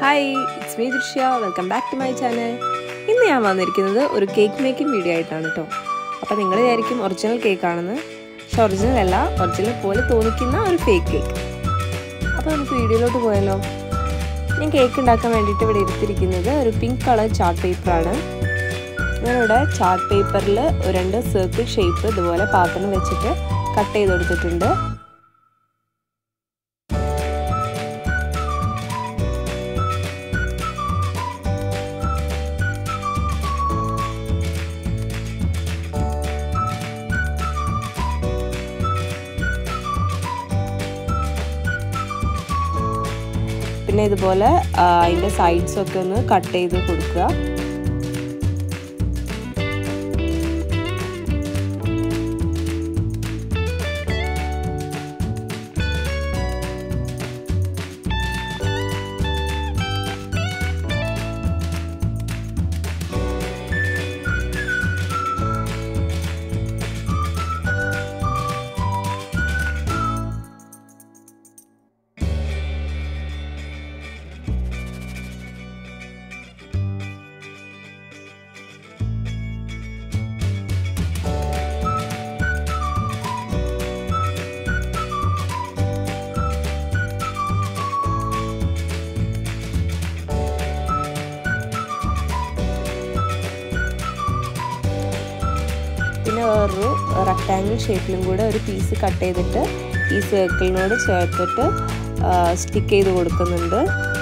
hi it's me Drishya welcome back to my channel ഇന്ന് ഞാൻ വന്നിരിക്കുന്നത് ഒരു കേക്ക് മേക്കിംഗ് വീഡിയോ ആയിട്ടാണ് കേട്ടോ അപ്പോൾ നിങ്ങൾ വിചാരിക്കും ഒറിജിനൽ കേക്ക് ആണെന്ന് പക്ഷെ ഒറിജിനൽ അല്ല ഒറിജിനൽ പോലെ തോന്നിക്കുന്ന ഒരു ഫേക്ക് കേക്ക് അപ്പോൾ നമുക്ക് വീഡിയോയിലോട്ട് പോയാലോ ഞാൻ കേക്ക് ഉണ്ടാക്കാൻ വേണ്ടിയിട്ട് ഇവിടെ എടുത്തിരിക്കുന്നത് ഒരു പിങ്ക് കളർ ചാർട്ട് പേപ്പറാണ് ഞാനിവിടെ ചാർട്ട് പേപ്പറിൽ രണ്ട് സർക്കിൾ ഷേപ്പ് ഇതുപോലെ പാത്രം വെച്ചിട്ട് കട്ട് ചെയ്ത് കൊടുത്തിട്ടുണ്ട് പിന്നെ ഇതുപോലെ അതിൻ്റെ സൈഡ്സ് ഒക്കെ ഒന്ന് കട്ട് ചെയ്ത് കൊടുക്കുക പിന്നെ വേറൊരു റെക്ടാങ്കിൾ ഷേപ്പിലും കൂടെ ഒരു പീസ് കട്ട് ചെയ്തിട്ട് ഈ സർക്കിളിനോട് ചേർത്തിട്ട് സ്റ്റിക്ക് ചെയ്ത് കൊടുക്കുന്നുണ്ട്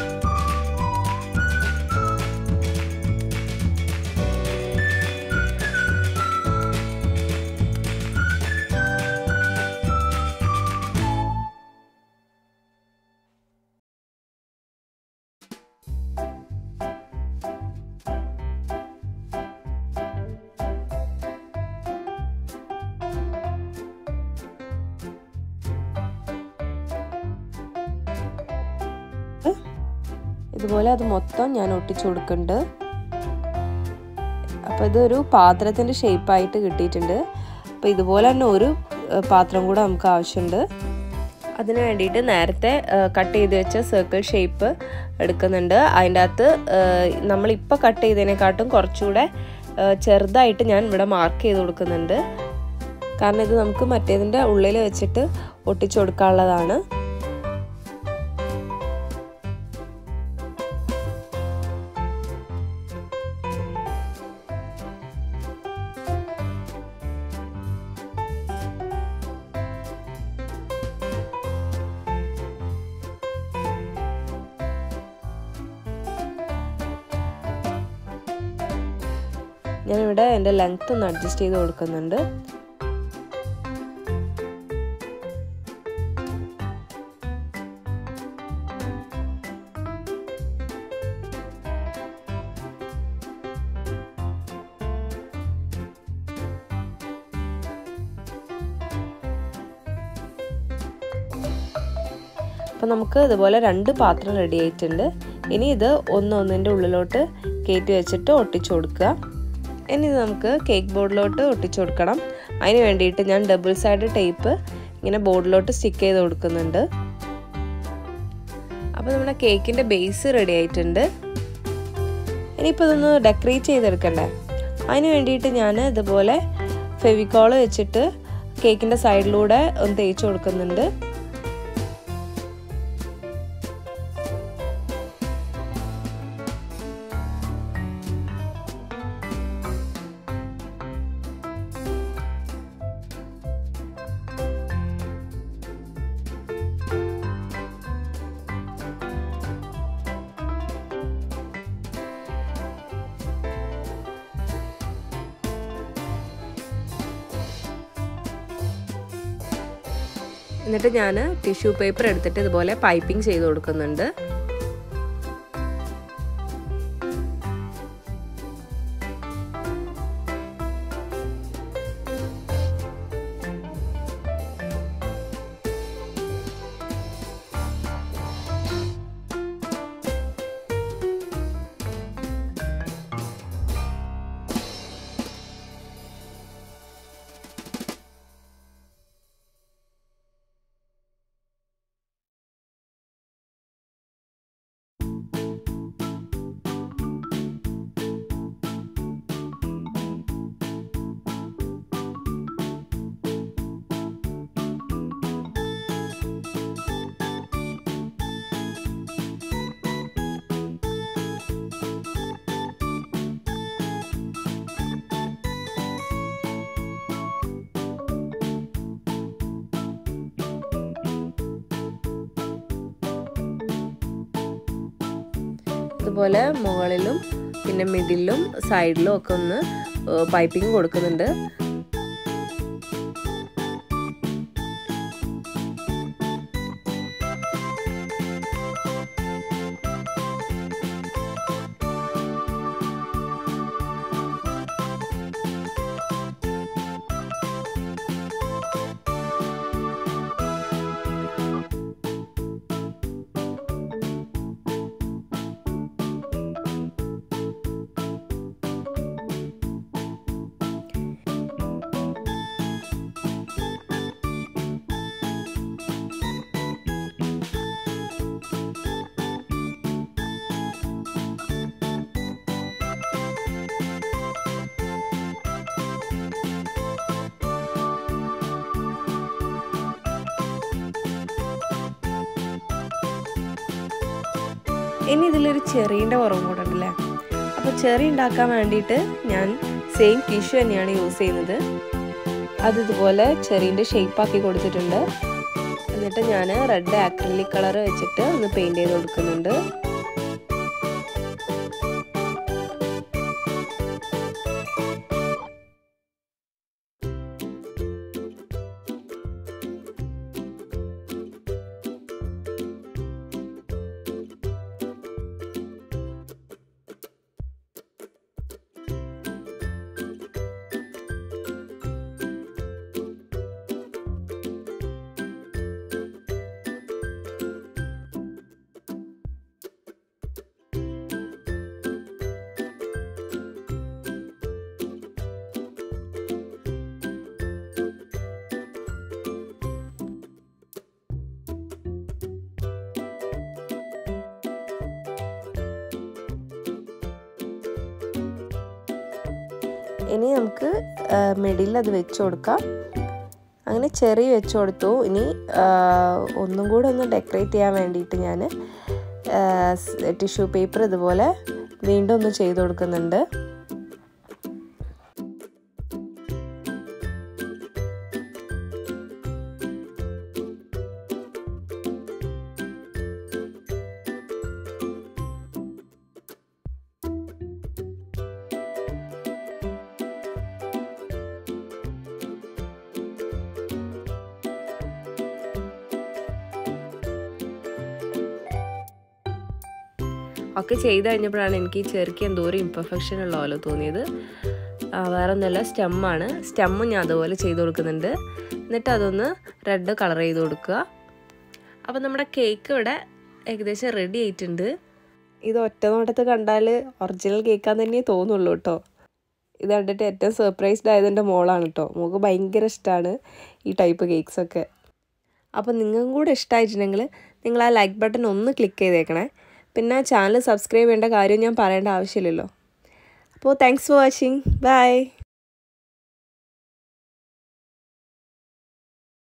ഇതുപോലെ അത് മൊത്തം ഞാൻ ഒട്ടിച്ചു കൊടുക്കുന്നുണ്ട് അപ്പോൾ ഇതൊരു പാത്രത്തിൻ്റെ ഷേപ്പായിട്ട് കിട്ടിയിട്ടുണ്ട് അപ്പോൾ ഇതുപോലെ തന്നെ ഒരു പാത്രം കൂടെ നമുക്ക് ആവശ്യമുണ്ട് അതിന് വേണ്ടിയിട്ട് നേരത്തെ കട്ട് ചെയ്ത് വെച്ച സർക്കിൾ ഷേപ്പ് എടുക്കുന്നുണ്ട് അതിൻ്റെ അകത്ത് നമ്മളിപ്പോൾ കട്ട് ചെയ്തതിനെക്കാട്ടും കുറച്ചുകൂടെ ചെറുതായിട്ട് ഞാൻ ഇവിടെ മാർക്ക് ചെയ്ത് കൊടുക്കുന്നുണ്ട് കാരണം ഇത് നമുക്ക് മറ്റേതിൻ്റെ ഉള്ളിൽ വെച്ചിട്ട് ഒട്ടിച്ചു കൊടുക്കാനുള്ളതാണ് ഞാനിവിടെ എൻ്റെ ലെങ്ത് ഒന്ന് അഡ്ജസ്റ്റ് ചെയ്ത് കൊടുക്കുന്നുണ്ട് അപ്പം നമുക്ക് ഇതുപോലെ രണ്ട് പാത്രം റെഡി ആയിട്ടുണ്ട് ഇനി ഇത് ഒന്നൊന്നിൻ്റെ ഉള്ളിലോട്ട് കയറ്റി വെച്ചിട്ട് ഒട്ടിച്ചു കൊടുക്കുക ഇനി ഇത് നമുക്ക് കേക്ക് ബോർഡിലോട്ട് ഒട്ടിച്ചു കൊടുക്കണം അതിന് വേണ്ടിയിട്ട് ഞാൻ ഡബിൾ സൈഡ് ടേപ്പ് ഇങ്ങനെ ബോർഡിലോട്ട് സ്റ്റിക്ക് ചെയ്ത് കൊടുക്കുന്നുണ്ട് അപ്പോൾ നമ്മുടെ കേക്കിൻ്റെ ബേസ് റെഡി ആയിട്ടുണ്ട് ഇനിയിപ്പോൾ ഇതൊന്ന് ഡെക്കറേറ്റ് ചെയ്തെടുക്കണ്ടേ അതിന് വേണ്ടിയിട്ട് ഞാൻ ഇതുപോലെ ഫെവിക്കോള് വെച്ചിട്ട് കേക്കിൻ്റെ സൈഡിലൂടെ ഒന്ന് തേച്ച് കൊടുക്കുന്നുണ്ട് എന്നിട്ട് ഞാൻ ടിഷ്യൂ പേപ്പർ എടുത്തിട്ട് ഇതുപോലെ പൈപ്പിംഗ് ചെയ്ത് കൊടുക്കുന്നുണ്ട് ഇതുപോലെ മുകളിലും പിന്നെ മിഡിലും സൈഡിലും ഒക്കെ ഒന്ന് പൈപ്പിംഗ് കൊടുക്കുന്നുണ്ട് ഇനി ഇതിലൊരു ചെറീൻ്റെ കുറവും കൂടെ ഉണ്ടല്ലേ അപ്പോൾ ചെറി ഉണ്ടാക്കാൻ വേണ്ടിയിട്ട് ഞാൻ സെയിം ടിഷ്യൂ തന്നെയാണ് യൂസ് ചെയ്യുന്നത് അത് ഇതുപോലെ ചെറീൻ്റെ ഷേപ്പാക്കി കൊടുത്തിട്ടുണ്ട് എന്നിട്ട് ഞാൻ റെഡ് ആക്രിലിക് കളർ വെച്ചിട്ട് ഒന്ന് പെയിൻറ് ചെയ്ത് കൊടുക്കുന്നുണ്ട് ഇനി നമുക്ക് മിഡിൽ അത് വെച്ച് കൊടുക്കാം അങ്ങനെ ചെറി വെച്ച് കൊടുത്തു ഇനി ഒന്നും കൂടെ ഒന്ന് ഡെക്കറേറ്റ് ചെയ്യാൻ വേണ്ടിയിട്ട് ഞാൻ ടിഷ്യൂ പേപ്പർ ഇതുപോലെ വീണ്ടും ഒന്ന് ചെയ്ത് കൊടുക്കുന്നുണ്ട് ഒക്കെ ചെയ്ത് കഴിഞ്ഞപ്പോഴാണ് എനിക്ക് ഈ ചെറുക്ക് എന്തോ ഒരു ഇംപെർഫെക്ഷൻ ഉള്ള പോലെ തോന്നിയത് വേറെ ഒന്നുമല്ല സ്റ്റെമ്മാണ് സ്റ്റെമ്മും ഞാൻ അതുപോലെ ചെയ്ത് കൊടുക്കുന്നുണ്ട് എന്നിട്ട് അതൊന്ന് റെഡ് കളർ ചെയ്ത് കൊടുക്കുക അപ്പോൾ നമ്മുടെ കേക്ക് ഇവിടെ ഏകദേശം റെഡി ആയിട്ടുണ്ട് ഇത് ഒറ്റ നോട്ടത്ത് കണ്ടാൽ ഒറിജിനൽ കേൾക്കാൻ തന്നെ തോന്നുള്ളൂ കേട്ടോ ഇത് കണ്ടിട്ട് ഏറ്റവും സർപ്രൈസ്ഡ് ആയത് എൻ്റെ മോളാണ് കേട്ടോ മോൾക്ക് ഭയങ്കര ഇഷ്ടമാണ് ഈ ടൈപ്പ് കേക്ക്സൊക്കെ അപ്പോൾ നിങ്ങൾക്കും കൂടെ ഇഷ്ടമായിട്ടുണ്ടെങ്കിൽ നിങ്ങൾ ആ ലൈക്ക് ബട്ടൺ ഒന്ന് ക്ലിക്ക് ചെയ്തേക്കണേ പിന്നെ ചാനൽ സബ്സ്ക്രൈബ് ചെയ്യേണ്ട കാര്യം ഞാൻ പറയേണ്ട ആവശ്യമില്ലല്ലോ അപ്പോൾ താങ്ക്സ് ഫോർ വാച്ചിങ് ബൈ